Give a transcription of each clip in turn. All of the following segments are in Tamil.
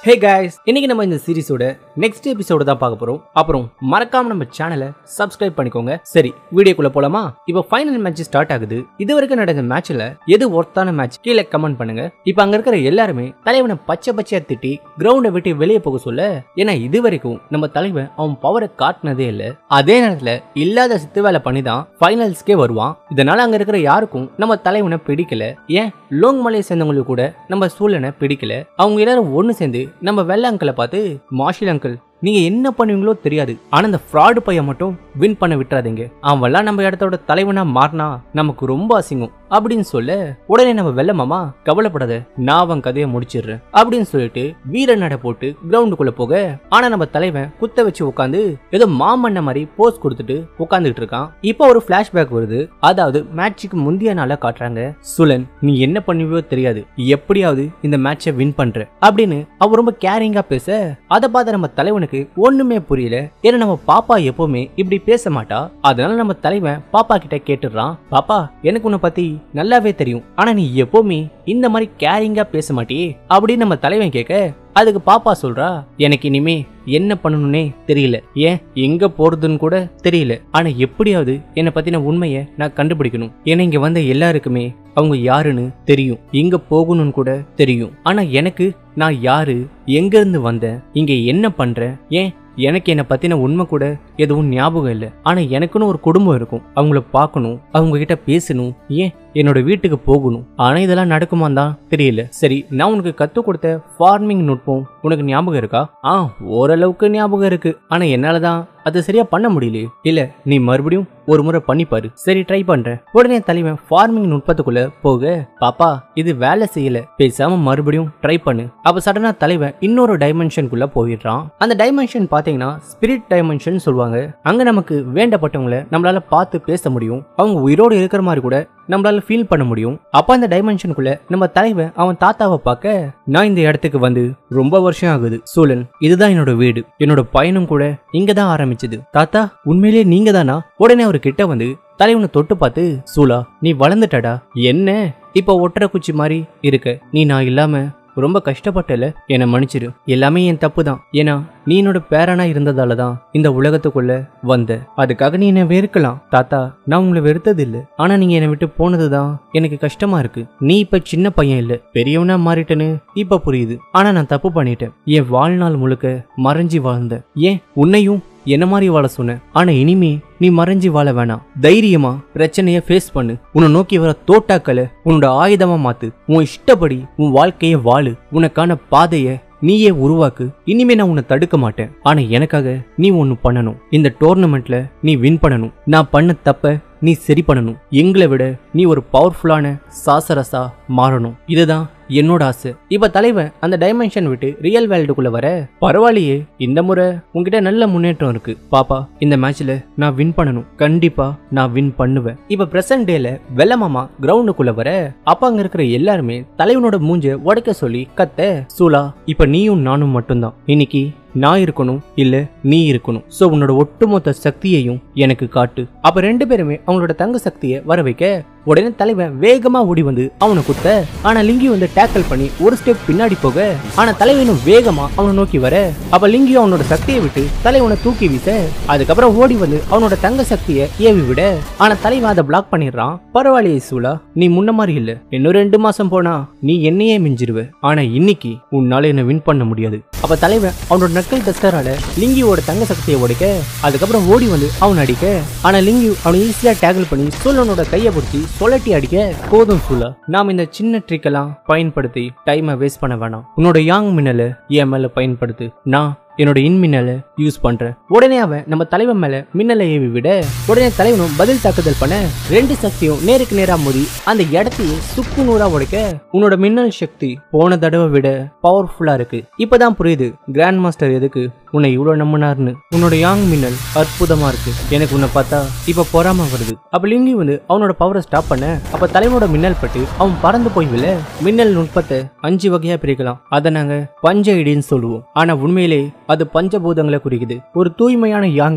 ஹே guys இன்னைக்கு நம்ம இந்த சீரிஸோட நெக்ஸ்ட் எபிசோடு தான் பார்க்க போறோம் அப்புறம் மறக்காம நம்ம சேனலை சப்ஸ்கிரைப் பண்ணிக்கோங்க சரி வீடியோக்குள்ள போலாமா இப்போ ஃபைனல் மேட்ச் ஸ்டார்ட் ஆகுது இது வரைக்கும் நடந்த மேட்ச்ல எது ஒர்த்தான மேட்ச் கீழே கமெண்ட் பண்ணுங்க இப்போ அங்க இருக்கிற எல்லாருமே தலைவனை பச்சை பச்சையா திட்டி கிரவுண்டை விட்டு வெளியே போக சொல்ல ஏன்னா இது வரைக்கும் நம்ம தலைவன் அவன் பவரை காட்டினதே இல்லை அதே நேரத்துல இல்லாத சித்து வேலை பண்ணி தான் ஃபைனல்ஸ்க்கே வருவான் இதனால அங்க இருக்கிற யாருக்கும் நம்ம தலைவனை பிடிக்கல ஏன் லோங் மலையை சேர்ந்தவங்களுக்கு கூட நம்ம சூழனை பிடிக்கல அவங்க எல்லாரும் ஒன்று சேர்ந்து நம்ம வெள்ள அங்கிளை பார்த்து மாஷில் அங்கிள் நீங்க என்ன பண்ணுவீங்களோ தெரியாது ஆனா இந்த ஃப்ராடு பையன் மட்டும் வின் பண்ண விட்டுறாதீங்க அவன்லாம் நம்ம இடத்தோட தலைவனா மாறினா நமக்கு ரொம்ப அசிங்கம் அப்படின்னு சொல்ல உடனே நம்ம வெள்ள மாமா கவலைப்படாத நான் அவன் கதையை முடிச்சிடுறேன் அப்படின்னு சொல்லிட்டு வீர நட போட்டு கிரவுண்டுக்குள்ள போக ஆனா நம்ம தலைவன் குத்த வச்சு உட்காந்து ஏதோ மாமன்ன மாதிரி போஸ் கொடுத்துட்டு உட்காந்துட்டு இருக்கான் இப்போ ஒரு பிளாஷ்பேக் வருது அதாவது மேட்சுக்கு முந்தைய நாள காட்டுறாங்க சுலன் நீ என்ன பண்ணுவியோ தெரியாது எப்படியாவது இந்த மேட்சை வின் பண்ற அப்படின்னு அவ ரொம்ப கேரிங்கா பேச அதை பார்த்த நம்ம தலைவனுக்கு ஒண்ணுமே புரியல ஏன்னா நம்ம பாப்பா எப்பவுமே இப்படி பேச மாட்டா அதனால நம்ம தலைவன் பாப்பா கிட்ட கேட்டுடுறான் பாப்பா எனக்கு உன்னை பத்தி நல்லாவே தெரியும் ஆனா நீ எப்பவுமே இந்த மாதிரி கேரிங்கா பேச மாட்டியே அப்படின்னு நம்ம தலைவன் கேட்க அதுக்கு பாப்பா சொல்றா எனக்கு இனிமே என்ன பண்ணணும்னே தெரியல ஏன் எங்க போறதுன்னு கூட தெரியல ஆனா எப்படியாவது என்னை பத்தின உண்மையை நான் கண்டுபிடிக்கணும் ஏன்னா இங்க வந்த எல்லாருக்குமே அவங்க யாருன்னு தெரியும் எங்க போகணும்னு கூட தெரியும் ஆனா எனக்கு நான் யாரு எங்க இருந்து வந்தேன் இங்க என்ன பண்றேன் ஏன் எனக்கு என்னை பத்தின உண்மை கூட எதுவும் ஞாபகம் இல்லை ஆனா எனக்குன்னு ஒரு குடும்பம் இருக்கும் அவங்கள பார்க்கணும் அவங்க கிட்ட பேசணும் ஏன் என்னோட வீட்டுக்கு போகணும் ஆனா இதெல்லாம் நடக்குமான்னு தான் தெரியல சரி நான் உனக்கு கத்து கொடுத்த ஃபார்மிங் நுட்பம் உனக்கு ஞாபகம் இருக்கா ஆ ஓரளவுக்கு ஞாபகம் இருக்கு ஆனா என்னாலதான் அது சரியா பண்ண முடியலையே இல்ல நீ மறுபடியும் ஒரு முறை பண்ணி பாரு சரி ட்ரை பண்றேன் உடனே தலைவன் ஃபார்மிங் நுட்பத்துக்குள்ள போக பாப்பா இது வேலை செய்யல பேசாம மறுபடியும் ட்ரை பண்ணு அப்ப சடனா தலைவன் இன்னொரு டைமென்ஷனுக்குள்ள போயிடுறான் அந்த டைமென்ஷன் பாத்தீங்கன்னா ஸ்பிரிட் டைமென்ஷன் சொல்லுவாங்க அங்க நமக்கு வேண்டப்பட்டவங்கள நம்மளால பார்த்து பேச முடியும் அவங்க உயிரோடு இருக்கிற மாதிரி கூட நம்மளால ஃபீல் பண்ண முடியும் அப்ப அந்த டைமென்ஷனுக்குள்ள நம்ம தலைவன் அவன் தாத்தாவை பார்க்க நான் இந்த இடத்துக்கு வந்து ரொம்ப வருஷம் ஆகுது சூழன் இதுதான் என்னோட வீடு என்னோட பயணம் கூட இங்க தான் ஆரம்பிச்சது தாத்தா உண்மையிலேயே நீங்க தானா உடனே அவர் கிட்ட வந்து தலைவனை தொட்டு பார்த்து சூலா நீ வளர்ந்துட்டடா என்ன இப்ப ஒட்டரை குச்சி மாதிரி இருக்க நீ நான் இல்லாம ரொம்ப கஷ்டப்பட்டல என்னை மன்னிச்சிரு எல்லாமே என் தப்பு தான் ஏன்னா நீ என்னோட பேரனா இருந்ததால தான் இந்த உலகத்துக்குள்ள வந்த அதுக்காக நீ என்னை வெறுக்கலாம் தாத்தா நான் உங்களை வெறுத்தது இல்ல ஆனா நீங்க என்னை விட்டு போனதுதான் எனக்கு கஷ்டமா இருக்கு நீ இப்ப சின்ன பையன் இல்ல பெரியவனா மாறிட்டேன்னு இப்ப புரியுது ஆனா நான் தப்பு பண்ணிட்டேன் என் வாழ்நாள் முழுக்க மறைஞ்சி வாழ்ந்த ஏன் உன்னையும் என்ன மாதிரி வாழ சொன்னேன் ஆனா இனிமே நீ மறைஞ்சு வாழ வேணாம் தைரியமா பிரச்சனைய ஃபேஸ் பண்ணு உன்னை நோக்கி வர தோட்டாக்களை உன்னோட ஆயுதமா மாத்து உன் இஷ்டப்படி உன் வாழ்க்கைய வாழு உனக்கான பாதைய நீயே உருவாக்கு இனிமே நான் உன்னை தடுக்க மாட்டேன் ஆனா எனக்காக நீ ஒன்னு பண்ணணும் இந்த டோர்னமெண்ட்ல நீ வின் பண்ணணும் நான் பண்ண தப்ப நீ சரி பண்ணணும் எங்களை விட நீ ஒரு பவர்ஃபுல்லான சாசரசா மாறணும் இதுதான் என்னோட ஆசை இப்ப தலைவன் அந்த டைமென்ஷன் விட்டு ரியல் வேர்ல்டுக்குள்ள வர பரவாயில்லையே இந்த முறை உன்கிட்ட நல்ல முன்னேற்றம் இருக்கு பாப்பா இந்த மேட்ச்ல நான் வின் பண்ணணும் கண்டிப்பா நான் வின் பண்ணுவேன் இப்ப பிரசன்ட் டேல வெள்ளமாமா கிரவுண்டுக்குள்ள வர அப்ப அங்க இருக்கிற எல்லாருமே தலைவனோட மூஞ்ச உடைக்க சொல்லி கத்த சூலா இப்ப நீயும் நானும் மட்டும்தான் இன்னைக்கு நான் இருக்கணும் இல்ல நீ இருக்கணும் சோ உன்னோட ஒட்டுமொத்த சக்தியையும் எனக்கு காட்டு அப்ப ரெண்டு பேருமே அவங்களோட தங்க சக்தியை வர வைக்க உடனே தலைவன் வேகமா ஓடி வந்து அவனை குத்த ஆனா லிங்கி வந்து டேக்கல் பண்ணி ஒரு ஸ்டெப் பின்னாடி போக ஆனா தலைவனும் வேகமா அவனை நோக்கி வர அப்ப லிங்கி அவனோட சக்தியை விட்டு தலைவனை தூக்கி வீச அதுக்கப்புறம் ஓடி வந்து அவனோட தங்க சக்தியை ஏவி விட ஆனா தலைவன் அதை பிளாக் பண்ணிடுறான் பரவாயில்லையே சூலா நீ முன்ன மாதிரி இல்ல இன்னும் ரெண்டு மாசம் போனா நீ என்னையே மிஞ்சிருவ ஆனா இன்னைக்கு உன்னால என்ன வின் பண்ண முடியாது அப்ப தலைவன் அவனோட நக்கல் டஸ்டரால லிங்கியோட தங்க சக்தியை உடைக்க அதுக்கப்புறம் ஓடி வந்து அவன் அடிக்க ஆனா லிங்கி அவனை ஈஸியா டேக்கிள் பண்ணி சூழனோட கையை பிடிச்சி சொல்லட்டி அடிக்க போதும் சூலா நாம் இந்த சின்ன ட்ரிக் எல்லாம் பயன்படுத்தி டைமை வேஸ்ட் பண்ண வேணாம் உன்னோட யாங் மின்னலை என் மேல பயன்படுத்து நான் என்னோட இன் மின்னலை யூஸ் பண்றேன் உடனே அவன் நம்ம தலைவன் மேல மின்னலை ஏவி விட உடனே தலைவனும் பதில் தாக்குதல் பண்ண ரெண்டு சக்தியும் நேருக்கு நேரா மோதி அந்த இடத்தையே சுக்கு நூறா உடைக்க உன்னோட மின்னல் சக்தி போன தடவை விட பவர்ஃபுல்லா இருக்கு இப்பதான் புரியுது கிராண்ட் மாஸ்டர் எதுக்கு உன்னை இவ்வளவு நம்பினார்னு உன்னோட யாங் மின்னல் அற்புதமா இருக்கு எனக்கு உன்னை பார்த்தா இப்ப பொறாம வருது அப்ப லிங்கி வந்து அவனோட பவரை ஸ்டாப் பண்ண அப்ப தலைவனோட மின்னல் பட்டு அவன் பறந்து போய் விழ மின்னல் நுட்பத்தை அஞ்சு வகையா பிரிக்கலாம் அதை நாங்க பஞ்ச இடின்னு சொல்லுவோம் ஆனா உண்மையிலே அது பஞ்சபூதங்களை குறிக்குது ஒரு தூய்மையான யாங்கு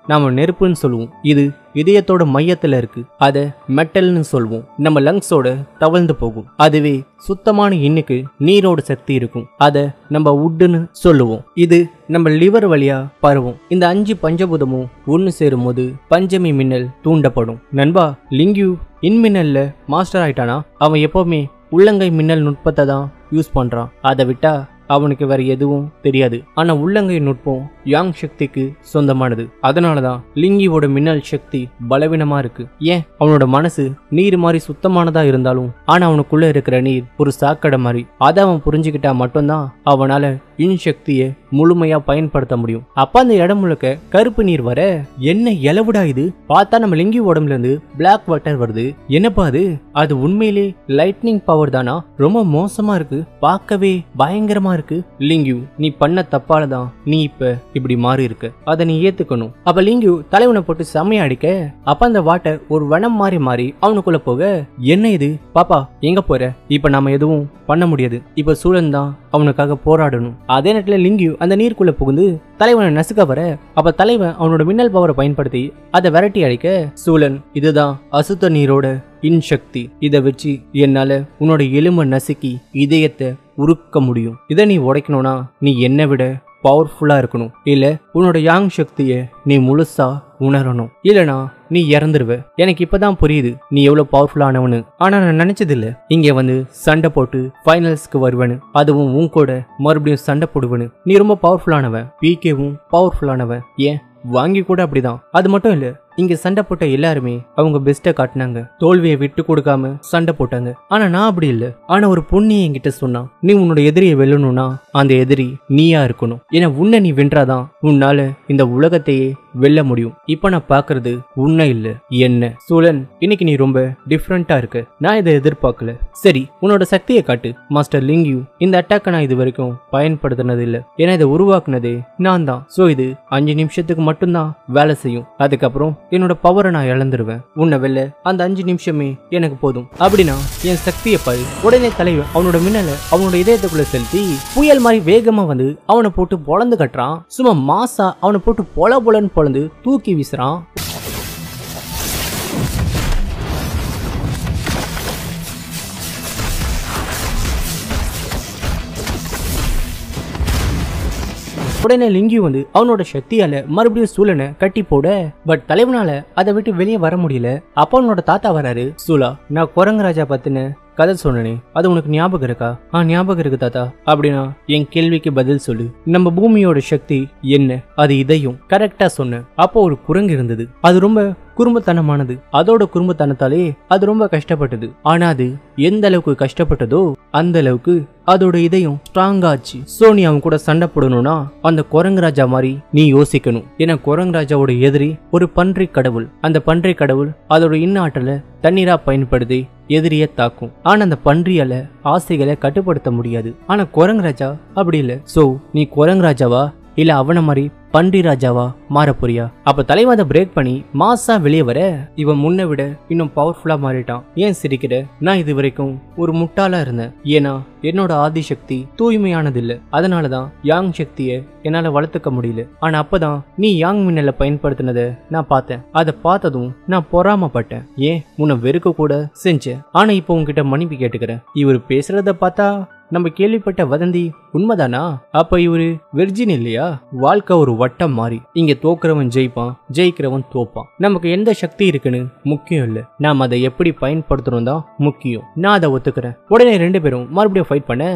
நாம நெருப்புன்னு சொல்லுவோம் இது இதயத்தோட மையத்துல இருக்கு அத மெட்டல்னு சொல்லுவோம் நம்ம லங்ஸோட தவழ்ந்து போகும் அதுவே சுத்தமான இன்னுக்கு நீரோட சக்தி இருக்கும் அத நம்ம உட்டுன்னு சொல்லுவோம் இது நம்ம லிவர் வழியா பரவும் இந்த அஞ்சு பஞ்சபூதமும் ஒன்னு சேரும் போது பஞ்சமி மின்னல் தூண்டப்படும் நண்பா லிங்கு இன்மின்னல்ல மாஸ்டர் ஆயிட்டானா அவன் எப்பவுமே உள்ளங்கை மின்னல் நுட்பத்தை தான் யூஸ் பண்றான் அதை விட்டா அவனுக்கு வேற எதுவும் தெரியாது ஆனா உள்ளங்கை நுட்பம் யாங் சக்திக்கு சொந்தமானது அதனாலதான் லிங்கியோட மின்னல் சக்தி பலவீனமா இருக்கு ஏன் அவனோட மனசு நீர் மாதிரி சுத்தமானதா இருந்தாலும் ஆனா அவனுக்குள்ள இருக்கிற நீர் ஒரு சாக்கடை மாதிரி அதை அவன் புரிஞ்சுக்கிட்டா மட்டும்தான் அவனால இன் சக்தியை முழுமையா பயன்படுத்த முடியும் அப்ப அந்த இடம் முழுக்க கருப்பு நீர் வர என்ன இலவுடா இது பார்த்தா நம்ம லிங்கி உடம்புல இருந்து பிளாக் வாட்டர் வருது என்னப்பா அது அது உண்மையிலே லைட்னிங் பவர் தானா ரொம்ப மோசமா இருக்கு பார்க்கவே பயங்கரமா இருக்கு லிங்கு நீ பண்ண தப்பால தான் நீ இப்ப இப்படி மாறி இருக்க அதை நீ ஏத்துக்கணும் அப்ப லிங்கு தலைவனை போட்டு செம்மையா அடிக்க அப்ப அந்த வாட்டர் ஒரு வனம் மாறி மாறி அவனுக்குள்ள போக என்ன இது பாப்பா எங்க போற இப்ப நாம எதுவும் பண்ண முடியாது இப்ப சூழன் தான் அவனுக்காக போராடணும் அதே நேரத்துல லிங்கு அந்த நீருக்குள்ள புகுந்து தலைவனை நசுக்க வர அப்ப தலைவன் அவனோட மின்னல் பவரை பயன்படுத்தி அதை விரட்டி அடிக்க சூழன் இதுதான் அசுத்த நீரோட இன் சக்தி இதை வச்சு என்னால உன்னோட எலும்பை நசுக்கி இதயத்தை உருக்க முடியும் இதை நீ உடைக்கணும்னா நீ என்னை விட பவர்ஃபுல்லா இருக்கணும் இல்ல உன்னோட யாங் சக்தியை நீ முழுசா உணரணும் இல்லனா நீ இறந்துருவ எனக்கு இப்பதான் புரியுது நீ எவ்வளவு பவர்ஃபுல்லானவனு ஆனா நான் நினைச்சது இல்ல இங்க வந்து சண்டை போட்டு ஃபைனல்ஸ்க்கு வருவனு அதுவும் உன் கூட மறுபடியும் சண்டை போடுவனு நீ ரொம்ப பவர்ஃபுல்லானவன் பிகேவும் பவர்ஃபுல்லானவன் ஏன் வாங்கி கூட அப்படிதான் அது மட்டும் இல்ல இங்க சண்டை போட்ட எல்லாருமே அவங்க பெஸ்ட்டை காட்டினாங்க தோல்வியை விட்டு கொடுக்காம சண்டை போட்டாங்க ஆனா நான் அப்படி இல்ல ஆனா ஒரு பொண்ணு என்கிட்ட சொன்னா நீ உன்னோட எதிரியை வெல்லணும்னா அந்த எதிரி நீயா இருக்கணும் ஏன்னா உன்னை நீ வென்றாதான் உன்னால இந்த உலகத்தையே வெல்ல முடியும் இப்ப நான் பாக்குறது உன்னை இல்ல என்ன சூழன் இன்னைக்கு நீ ரொம்ப டிஃப்ரெண்டா இருக்க நான் இதை எதிர்பார்க்கல சரி உன்னோட சக்தியை காட்டு மாஸ்டர் லிங்யூ இந்த அட்டாக்கை நான் இது வரைக்கும் பயன்படுத்தினது இல்ல ஏன்னா இதை உருவாக்குனதே நான் தான் சோ இது அஞ்சு நிமிஷத்துக்கு மட்டும்தான் வேலை செய்யும் அதுக்கப்புறம் என்னோட பவரை நான் இழந்துருவேன் உன்னை வெல்ல அந்த அஞ்சு நிமிஷமே எனக்கு போதும் அப்படின்னா என் சக்தியை பாரு உடனே தலைவன் அவனோட மின்னலை அவனோட இதயத்துக்குள்ள செலுத்தி புயல் மாதிரி வேகமா வந்து அவனை போட்டு பொழந்து கட்டுறான் சும்மா மாசா அவனை போட்டு பொல பொலன்னு பொழந்து தூக்கி வீசுறான் உடனே லிங்கி வந்து அவனோட சக்தியால மறுபடியும் சூழனை கட்டி போட பட் தலைவனால அதை விட்டு வெளியே வர முடியல அப்ப அவனோட தாத்தா வராரு சூலா நான் குரங்கராஜா பத்தின கதை சொன்னனே அது உனக்கு ஞாபகம் இருக்கா ஆ ஞாபகம் இருக்கு தாத்தா அப்படின்னா என் கேள்விக்கு பதில் சொல்லு நம்ம பூமியோட சக்தி என்ன அது இதையும் கரெக்டா சொன்ன அப்போ ஒரு குரங்கு இருந்தது அது ரொம்ப குறும்புத்தனமானது அதோட குறும்புத்தனத்தாலே அது ரொம்ப கஷ்டப்பட்டது ஆனா அது எந்த அளவுக்கு கஷ்டப்பட்டதோ அந்த அளவுக்கு அதோட இதயம் ஸ்ட்ராங் ஆச்சு சோ நீ அவன் கூட சண்டை போடணும்னா அந்த குரங்கு ராஜா மாதிரி நீ யோசிக்கணும் ஏன்னா குரங்கு ராஜாவோட எதிரி ஒரு பன்றி கடவுள் அந்த பன்றி கடவுள் அதோட இன்னாற்றலை தண்ணீரா பயன்படுத்தி எதிரியை தாக்கும் ஆனா அந்த பன்றியால ஆசைகளை கட்டுப்படுத்த முடியாது ஆனா குரங்கு ராஜா அப்படி இல்ல சோ நீ குரங்கு ராஜாவா இல்ல அவன மாதிரி பன்றி ராஜாவா மாற போறியா அப்ப தலைவன் அதை பிரேக் பண்ணி மாசா வெளியே வர இவன் முன்ன விட இன்னும் பவர்ஃபுல்லா மாறிட்டான் ஏன் சிரிக்கிற நான் இது வரைக்கும் ஒரு முட்டாளா இருந்தேன் ஏன்னா என்னோட ஆதி சக்தி தூய்மையானது இல்ல அதனாலதான் யாங் சக்தியை என்னால வளர்த்துக்க முடியல ஆனா அப்பதான் நீ யாங் மின்னலை பயன்படுத்தினத நான் பார்த்தேன் அதை பார்த்ததும் நான் பொறாமப்பட்டேன் ஏன் உன்னை வெறுக்க கூட செஞ்சேன் ஆனா இப்போ உன்கிட்ட மன்னிப்பு கேட்டுக்கிறேன் இவர் பேசுறத பார்த்தா நம்ம கேள்விப்பட்ட வதந்தி உண்மைதானா அப்ப இவரு வெர்ஜின் இல்லையா வாழ்க்கை ஒரு வட்டம் மாறி இங்க தோக்குறவன் ஜெயிப்பான் ஜெயிக்கிறவன் தோப்பான் நமக்கு எந்த சக்தி இருக்குன்னு முக்கியம் இல்ல நாம் அதை எப்படி பயன்படுத்தணும் தான் முக்கியம் நான் அதை ஒத்துக்கிறேன் உடனே ரெண்டு பேரும் மறுபடியும் ஃபைட் பண்ண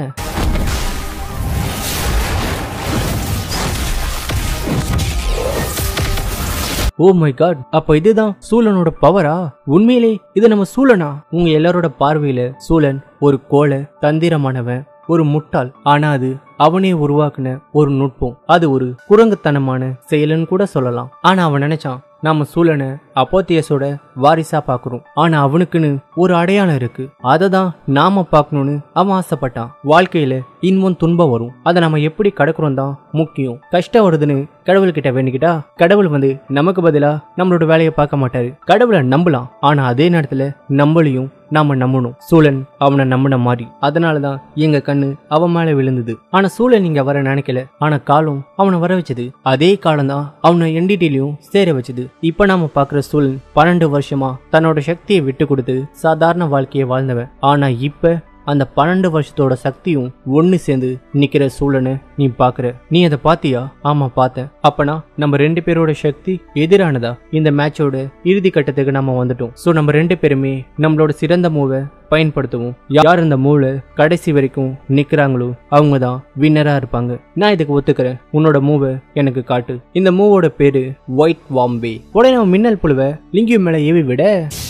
ஓ மை காட் அப்ப இதுதான் சூழனோட பவரா உண்மையிலே இது நம்ம சூழனா உங்க எல்லாரோட பார்வையில சூழன் ஒரு கோலை தந்திரமானவன் ஒரு முட்டாள் ஆனா அது அவனே உருவாக்குன ஒரு நுட்பம் அது ஒரு குரங்குத்தனமான செயலுன்னு கூட சொல்லலாம் ஆனா அவன் நினைச்சான் நாம சூழனை அப்போத்தியஸோட வாரிசா பாக்குறோம் ஆனா அவனுக்குன்னு ஒரு அடையாளம் இருக்கு அதை தான் நாம பார்க்கணும்னு அவன் ஆசைப்பட்டான் வாழ்க்கையில இன்பம் துன்பம் வரும் அதை நம்ம எப்படி கடக்குறோம் தான் முக்கியம் கஷ்டம் வருதுன்னு கடவுள்கிட்ட வேண்டிக்கிட்டா கடவுள் வந்து நமக்கு பதிலா நம்மளோட வேலையை பார்க்க மாட்டாரு கடவுளை நம்பலாம் ஆனா அதே நேரத்துல நம்மளையும் நாம நம்பணும் சூழன் அவனை நம்பின மாதிரி அதனாலதான் எங்க கண்ணு அவன் மேல விழுந்தது ஆனா சூழன் இங்க வர நினைக்கல ஆனா காலம் அவனை வர வச்சது அதே காலம் தான் அவனை என்டிடிலையும் சேர வச்சது இப்ப நாம பாக்குற சூழன் பன்னெண்டு வருஷமா தன்னோட சக்தியை விட்டு கொடுத்து சாதாரண வாழ்க்கையை வாழ்ந்தவன் ஆனா இப்ப அந்த பன்னெண்டு வருஷத்தோட சக்தியும் ஒன்னு சேர்ந்து நிக்கிற சூழனை நீ பாக்குற நீ அதை பாத்தியா ஆமா பார்த்தேன் அப்பனா நம்ம ரெண்டு பேரோட சக்தி எதிரானதா இந்த மேட்சோட இறுதி கட்டத்துக்கு நம்ம வந்துட்டோம் சோ நம்ம ரெண்டு பேருமே நம்மளோட சிறந்த மூவை பயன்படுத்துவோம் யார் இந்த மூவ்ல கடைசி வரைக்கும் நிக்கிறாங்களோ அவங்க தான் வின்னரா இருப்பாங்க நான் இதுக்கு ஒத்துக்கிறேன் உன்னோட மூவை எனக்கு காட்டு இந்த மூவோட பேரு ஒயிட் வாம்பே உடனே அவன் மின்னல் புழுவை லிங்கியூ மேல ஏவி விட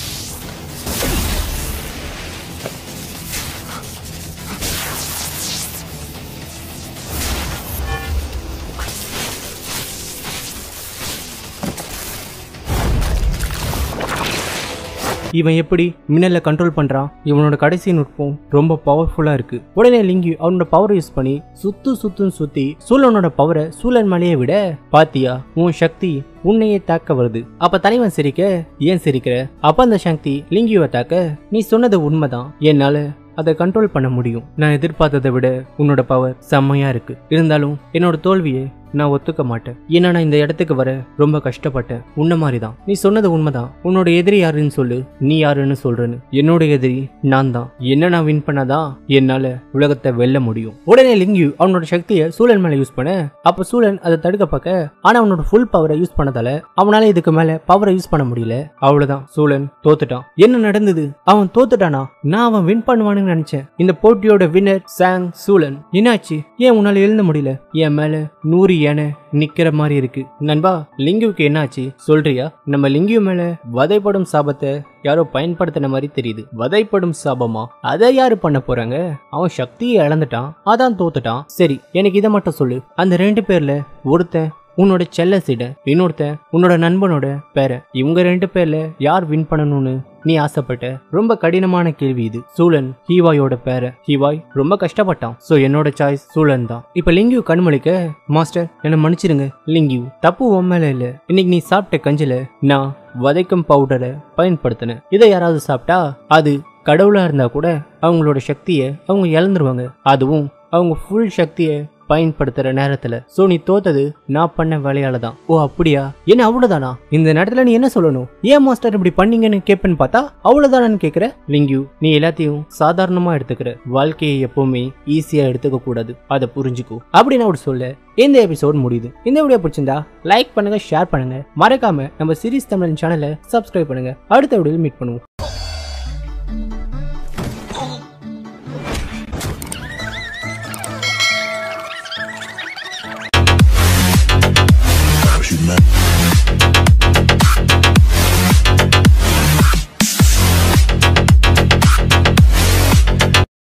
இவன் எப்படி மின்னலை கண்ட்ரோல் பண்றான் இவனோட கடைசி நுட்பம் ரொம்ப பவர்ஃபுல்லா இருக்கு உடனே லிங்கி அவனோட பவரை யூஸ் பண்ணி சுத்து சுத்துன்னு சுத்தி சூழனோட பவரை சூழன் மலையை விட பாத்தியா உன் சக்தி உன்னையே தாக்க வருது அப்ப தலைவன் சிரிக்க ஏன் சிரிக்கிற அப்ப அந்த சக்தி லிங்கியுவை தாக்க நீ சொன்னது உண்மைதான் என்னால அதை கண்ட்ரோல் பண்ண முடியும் நான் எதிர்பார்த்ததை விட உன்னோட பவர் செம்மையா இருக்கு இருந்தாலும் என்னோட தோல்வியை நான் ஒத்துக்க மாட்டேன் ஏன்னா நான் இந்த இடத்துக்கு வர ரொம்ப கஷ்டப்பட்டேன் உன்ன மாதிரி தான் நீ சொன்னது உண்மைதான் உன்னோட எதிரி யாருன்னு சொல்லு நீ யாருன்னு சொல்றேன்னு என்னோட எதிரி நான் தான் என்ன நான் வின் பண்ணாதான் என்னால உலகத்தை வெல்ல முடியும் உடனே லிங்கு அவனோட சக்தியை சூழன் மேல யூஸ் பண்ண அப்ப சூழன் அதை தடுக்க பார்க்க ஆனா அவனோட ஃபுல் பவரை யூஸ் பண்ணதால அவனால இதுக்கு மேல பவரை யூஸ் பண்ண முடியல அவ்வளவுதான் சூழன் தோத்துட்டான் என்ன நடந்தது அவன் தோத்துட்டானா நான் அவன் வின் பண்ணுவான்னு நினைச்சேன் இந்த போட்டியோட வின்னர் சாங் சூழன் என்னாச்சு ஏன் உன்னால எழுத முடியல என் மேல நூறு யானை நிக்கிற மாதிரி இருக்கு நண்பா லிங்குவுக்கு என்னாச்சு சொல்றியா நம்ம லிங்கு மேல வதைப்படும் சாபத்தை யாரோ பயன்படுத்தின மாதிரி தெரியுது வதைப்படும் சாபமா அதை யாரு பண்ண போறாங்க அவன் சக்தியை இழந்துட்டான் அதான் தோத்துட்டான் சரி எனக்கு இதை மட்டும் சொல்லு அந்த ரெண்டு பேர்ல ஒருத்தன் உன்னோட செல்ல சீட இன்னொருத்தன் உன்னோட நண்பனோட பேர இவங்க ரெண்டு பேர்ல யார் வின் பண்ணணும்னு நீ ஆசைப்பட்ட ரொம்ப கடினமான கேள்வி இது சூழன் ஹீவாயோட பேர ஹீவாய் ரொம்ப கஷ்டப்பட்டான் சோ என்னோட சாய்ஸ் சூழன் தான் இப்ப லிங்கியூ கண்மொழிக்க மாஸ்டர் என்ன மன்னிச்சிருங்க லிங்கியூ தப்பு உன் மேல இல்ல இன்னைக்கு நீ சாப்பிட்ட கஞ்சில நான் வதைக்கும் பவுடரை பயன்படுத்தினேன் இதை யாராவது சாப்பிட்டா அது கடவுளா இருந்தா கூட அவங்களோட சக்தியை அவங்க இழந்துருவாங்க அதுவும் அவங்க ஃபுல் சக்தியை பயன்படுத்துற நேரத்துல சோ நீ தோத்தது நான் பண்ண வேலையால தான் ஓ அப்படியா என்ன அவ்வளவுதானா இந்த நேரத்துல நீ என்ன சொல்லணும் ஏன் மாஸ்டர் இப்படி பண்ணீங்கன்னு கேப்பேன்னு பார்த்தா அவ்வளவுதானு கேக்குற லிங்கு நீ எல்லாத்தையும் சாதாரணமா எடுத்துக்கிற வாழ்க்கையை எப்பவுமே ஈஸியா எடுத்துக்க கூடாது அதை புரிஞ்சுக்கோ அப்படி நான் ஒரு சொல்ல இந்த எபிசோட் முடியுது இந்த வீடியோ பிடிச்சிருந்தா லைக் பண்ணுங்க ஷேர் பண்ணுங்க மறக்காம நம்ம சீரிஸ் தமிழ் சேனலை சப்ஸ்கிரைப் பண்ணுங்க அடுத்த வீடியோவில் மீட் பண்ணுவோம்